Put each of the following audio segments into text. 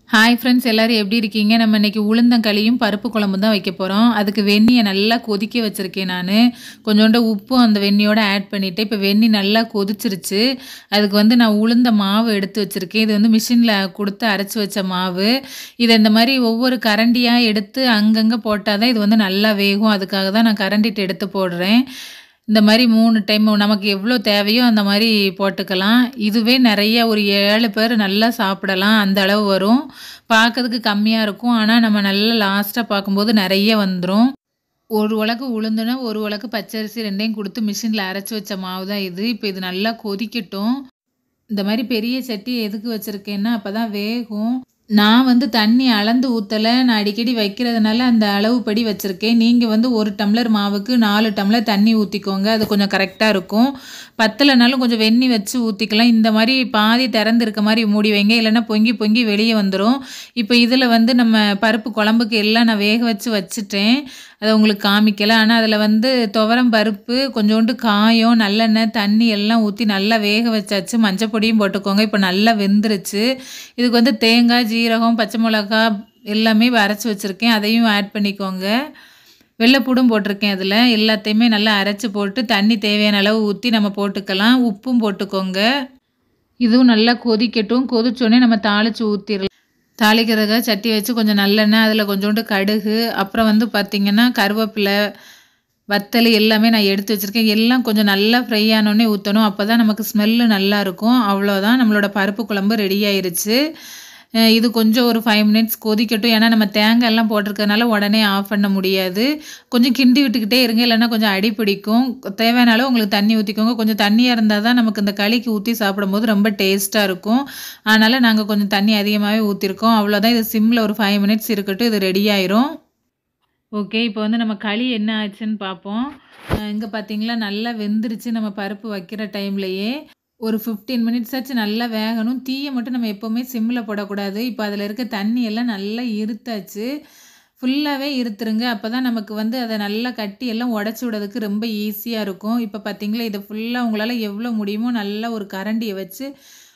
hi friends எல்லாரும் எப்படி இருக்கீங்க நம்ம இன்னைக்கு உளுந்தங்களியும் பருப்பு குழம்பு தான் வைக்க போகிறோம் அதுக்கு வெந்நியை நல்லா கொதிக்க வச்சுருக்கேன் நான் கொஞ்சோண்டு உப்பும் அந்த வெந்நியோட ஆட் பண்ணிவிட்டு இப்போ வெந்நி நல்லா கொதிச்சிருச்சு அதுக்கு வந்து நான் உளுந்த மாவு எடுத்து வச்சுருக்கேன் இது வந்து மிஷினில் கொடுத்து அரைச்சி வச்ச மாவு இதை இந்த மாதிரி ஒவ்வொரு கரண்டியாக எடுத்து அங்கங்கே போட்டால் தான் இது வந்து நல்லா வேகும் அதுக்காக தான் நான் கரண்டிட்டு எடுத்து போடுறேன் இந்த மாதிரி மூணு டைம் நமக்கு எவ்வளோ தேவையோ அந்த மாதிரி போட்டுக்கலாம் இதுவே நிறைய ஒரு ஏழு பேர் நல்லா சாப்பிடலாம் அந்த அளவு வரும் பார்க்கறதுக்கு கம்மியாக இருக்கும் ஆனால் நம்ம நல்லா லாஸ்ட்டாக பார்க்கும்போது நிறைய வந்துடும் ஒரு உலக்கு உளுந்துனா ஒரு உலக்கு பச்சரிசி ரெண்டையும் கொடுத்து மிஷினில் அரைச்சி வச்ச மாவு தான் இது இப்போ இது நல்லா கொதிக்கட்டும் இந்த மாதிரி பெரிய சட்டி எதுக்கு வச்சுருக்கேன்னா அப்போ தான் வேகும் நான் வந்து தண்ணி அளந்து ஊற்றலை நான் அடிக்கடி வைக்கிறதுனால அந்த அளவுப்படி வச்சுருக்கேன் நீங்கள் வந்து ஒரு டம்ளர் மாவுக்கு நாலு டம்ளர் தண்ணி ஊற்றிக்கோங்க அது கொஞ்சம் கரெக்டாக இருக்கும் பத்தலைனாலும் கொஞ்சம் வெந்நி வச்சு ஊற்றிக்கலாம் இந்த மாதிரி பாதி திறந்து இருக்க மாதிரி மூடி வைங்க இல்லைன்னா பொங்கி பொங்கி வெளியே வந்துடும் இப்போ இதில் வந்து நம்ம பருப்பு குழம்புக்கு எல்லாம் நான் வேக வச்சு வச்சுட்டேன் அதை உங்களுக்கு காமிக்கலை ஆனால் அதில் வந்து துவரம் பருப்பு கொஞ்சோண்டு காயம் நல்லெண்ணெய் தண்ணி எல்லாம் ஊற்றி நல்லா வேக வச்சாச்சு மஞ்சள் பொடியும் போட்டுக்கோங்க இப்போ நல்லா வெந்துருச்சு இதுக்கு வந்து தேங்காய் ஜீரகம் பச்சை மிளகா எல்லாமே அரைச்சி வச்சுருக்கேன் அதையும் ஆட் பண்ணிக்கோங்க வெள்ளைப்பூடும் போட்டிருக்கேன் அதில் எல்லாத்தையுமே நல்லா அரைச்சி போட்டு தண்ணி தேவையான அளவு ஊற்றி நம்ம போட்டுக்கலாம் உப்பும் போட்டுக்கோங்க இதுவும் நல்லா கொதிக்கட்டும் கொதிச்சோடனே நம்ம தாளித்து ஊற்றிடலாம் தாளிக்கிறதுக்காக சட்டி வச்சு கொஞ்சம் நல்லெண்ணெய் அதில் கொஞ்சோண்டு கடுகு அப்புறம் வந்து பார்த்திங்கன்னா கருவேப்பிலை வத்தல் எல்லாமே நான் எடுத்து வச்சுருக்கேன் எல்லாம் கொஞ்சம் நல்லா ஃப்ரை ஆனோடனே ஊற்றணும் அப்போ தான் நமக்கு ஸ்மெல்லு நல்லா இருக்கும் அவ்வளோதான் நம்மளோட பருப்பு குழம்பு ரெடி ஆயிருச்சு இது கொஞ்சம் ஒரு ஃபைவ் மினிட்ஸ் கொதிக்கட்டும் ஏன்னா நம்ம தேங்காய் எல்லாம் போட்டிருக்கறனால உடனே ஆஃப் பண்ண முடியாது கொஞ்சம் கிண்டி விட்டுக்கிட்டே இருங்க இல்லைன்னா கொஞ்சம் அடி பிடிக்கும் தேவையான அளவு உங்களுக்கு தண்ணி ஊற்றிக்கோங்க கொஞ்சம் தண்ணியாக இருந்தால் தான் நமக்கு இந்த களிக்கு ஊற்றி சாப்பிடும்போது ரொம்ப டேஸ்ட்டாக இருக்கும் அதனால் நாங்கள் கொஞ்சம் தண்ணி அதிகமாகவே ஊற்றிருக்கோம் அவ்வளோதான் இது சிம்மில் ஒரு ஃபைவ் மினிட்ஸ் இருக்கட்டும் இது ரெடி ஆயிரும் ஓகே இப்போ வந்து நம்ம களி என்ன ஆச்சுன்னு பார்ப்போம் இங்கே பார்த்தீங்களா நல்லா வெந்துருச்சு நம்ம பருப்பு வைக்கிற டைம்லையே ஒரு ஃபிஃப்டீன் மினிட்ஸ் ஆச்சு நல்லா வேகணும் தீயை மட்டும் நம்ம எப்போவுமே சிம்மில் போடக்கூடாது இப்போ அதில் இருக்க தண்ணி எல்லாம் நல்லா இருத்தாச்சு ஃபுல்லாகவே இருத்துருங்க அப்போ தான் நமக்கு வந்து அதை நல்லா கட்டி எல்லாம் உடச்சி விடுறதுக்கு ரொம்ப ஈஸியாக இருக்கும் இப்போ பார்த்தீங்களா இதை ஃபுல்லாக உங்களால் எவ்வளோ முடியுமோ நல்லா ஒரு கரண்டியை வச்சு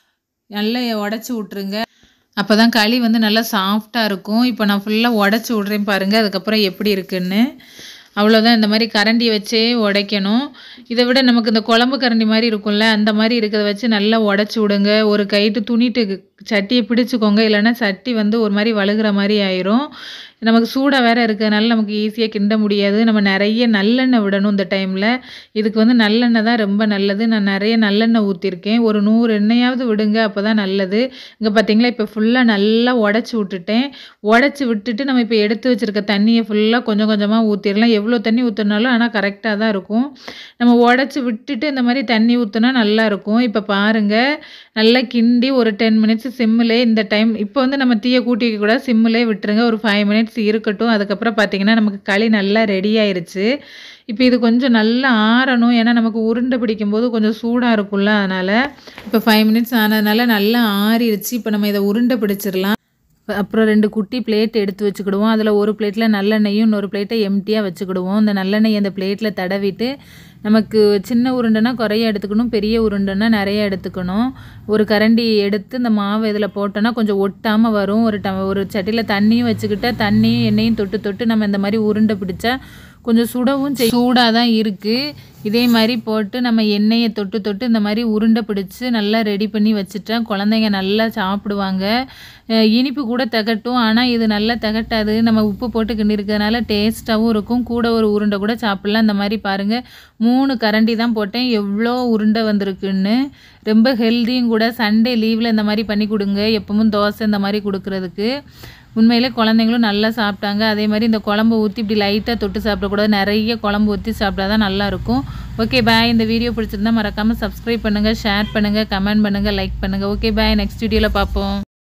நல்லா உடச்சி விட்ருங்க அப்போ தான் களி வந்து நல்லா சாஃப்டாக இருக்கும் இப்போ நான் ஃபுல்லாக உடச்சி விட்றேன் பாருங்கள் அதுக்கப்புறம் எப்படி இருக்குன்னு அவ்வளோதான் இந்த மாதிரி கரண்டியை வச்சே உடைக்கணும் இதை விட நமக்கு இந்த குழம்பு கரண்டி மாதிரி இருக்கும்ல அந்த மாதிரி இருக்கிறத வச்சு நல்லா உடச்சி விடுங்க ஒரு கைட்டு துணிட்டு சட்டியை பிடிச்சிக்கோங்க இல்லைன்னா சட்டி வந்து ஒரு மாதிரி வழுகிற மாதிரி ஆயிரும் நமக்கு சூடாக வேறு இருக்கிறதுனால நமக்கு ஈஸியாக கிண்ட முடியாது நம்ம நிறைய நல்லெண்ணெய் விடணும் இந்த டைமில் இதுக்கு வந்து நல்லெண்ணெய் தான் ரொம்ப நல்லது நான் நிறைய நல்லெண்ணெய் ஊற்றிருக்கேன் ஒரு நூறு எண்ணெயாவது விடுங்க அப்போ தான் நல்லது இங்கே பார்த்தீங்களா இப்போ ஃபுல்லாக நல்லா உடச்சி விட்டுட்டேன் உடச்சி விட்டுட்டு நம்ம இப்போ எடுத்து வச்சுருக்க தண்ணியை ஃபுல்லாக கொஞ்சம் கொஞ்சமாக ஊற்றிடலாம் எவ்வளோ தண்ணி ஊற்றினாலும் ஆனால் கரெக்டாக தான் இருக்கும் நம்ம உடச்சி விட்டுட்டு இந்த மாதிரி தண்ணி ஊற்றினா நல்லாயிருக்கும் இப்போ பாருங்கள் நல்லா கிண்டி ஒரு டென் மினிட்ஸ் சிம்மிலே இந்த டைம் இப்போ வந்து நம்ம தீயை கூட்டிக்க கூட சிம்மிலே விட்டுருங்க ஒரு ஃபைவ் மினிட்ஸ் இருக்கட்டும் அதுக்கப்புறம் பார்த்திங்கன்னா நமக்கு களி நல்லா ரெடி ஆயிருச்சு இப்போ இது கொஞ்சம் நல்லா ஆறணும் ஏன்னா நமக்கு உருண்டை பிடிக்கும்போது கொஞ்சம் சூடாக இருக்கும்ல அதனால் இப்போ ஃபைவ் மினிட்ஸ் ஆனதுனால நல்லா ஆறிடுச்சு இப்போ நம்ம இதை உருண்டை பிடிச்சிடலாம் அப்புறம் ரெண்டு குட்டி பிளேட் எடுத்து வச்சுக்கிடுவோம் அதில் ஒரு பிளேட்டில் நல்லெண்ணெயும் இன்னொரு பிளேட்டை எம்டியாக வச்சுக்கிடுவோம் இந்த நல்லெண்ணெய் அந்த பிளேட்டில் தடவிட்டு நமக்கு சின்ன உருண்டைனா குறைய எடுத்துக்கணும் பெரிய உருண்டைனா நிறைய எடுத்துக்கணும் ஒரு கரண்டி எடுத்து இந்த மாவு இதில் போட்டோன்னா கொஞ்சம் ஒட்டாமல் வரும் ஒரு ட ஒரு சட்டியில் தண்ணியும் வச்சுக்கிட்டால் தண்ணியும் எண்ணெயும் தொட்டு தொட்டு நம்ம இந்த மாதிரி உருண்டை பிடிச்சா கொஞ்சம் சுடவும் செய் சூடாக தான் இருக்குது இதே மாதிரி போட்டு நம்ம எண்ணெயை தொட்டு தொட்டு இந்த மாதிரி உருண்டை பிடிச்சி நல்லா ரெடி பண்ணி வச்சுட்டா குழந்தைங்க நல்லா சாப்பிடுவாங்க இனிப்பு கூட திகட்டும் ஆனால் இது நல்லா திகட்டாது நம்ம உப்பு போட்டு கிண்டி இருக்கிறதுனால டேஸ்ட்டாகவும் இருக்கும் கூட ஒரு உருண்டை கூட சாப்பிட்லாம் இந்த மாதிரி பாருங்கள் மூணு கரண்டி தான் போட்டேன் எவ்வளோ உருண்டை வந்திருக்குன்னு ரொம்ப ஹெல்த்தியும் கூட சண்டே லீவில் இந்த மாதிரி பண்ணி கொடுங்க எப்பவும் தோசை இந்த மாதிரி கொடுக்குறதுக்கு உண்மையிலே குழந்தைங்களும் நல்லா சாப்பிட்டாங்க அதே மாதிரி இந்த குழம்பு ஊற்றி இப்படி லைட்டாக தொட்டு சாப்பிடக்கூடாது நிறைய குழம்பு ஊற்றி சாப்பிட்டா தான் நல்லாயிருக்கும் ஓகே பாய் இந்த வீடியோ பிடிச்சிருந்தா மறக்காமல் சப்ஸ்கிரைப் பண்ணுங்கள் ஷேர் பண்ணுங்கள் கமெண்ட் பண்ணுங்கள் லைக் பண்ணுங்கள் ஓகே பாய் நெக்ஸ்ட் வீடியோவில் பார்ப்போம்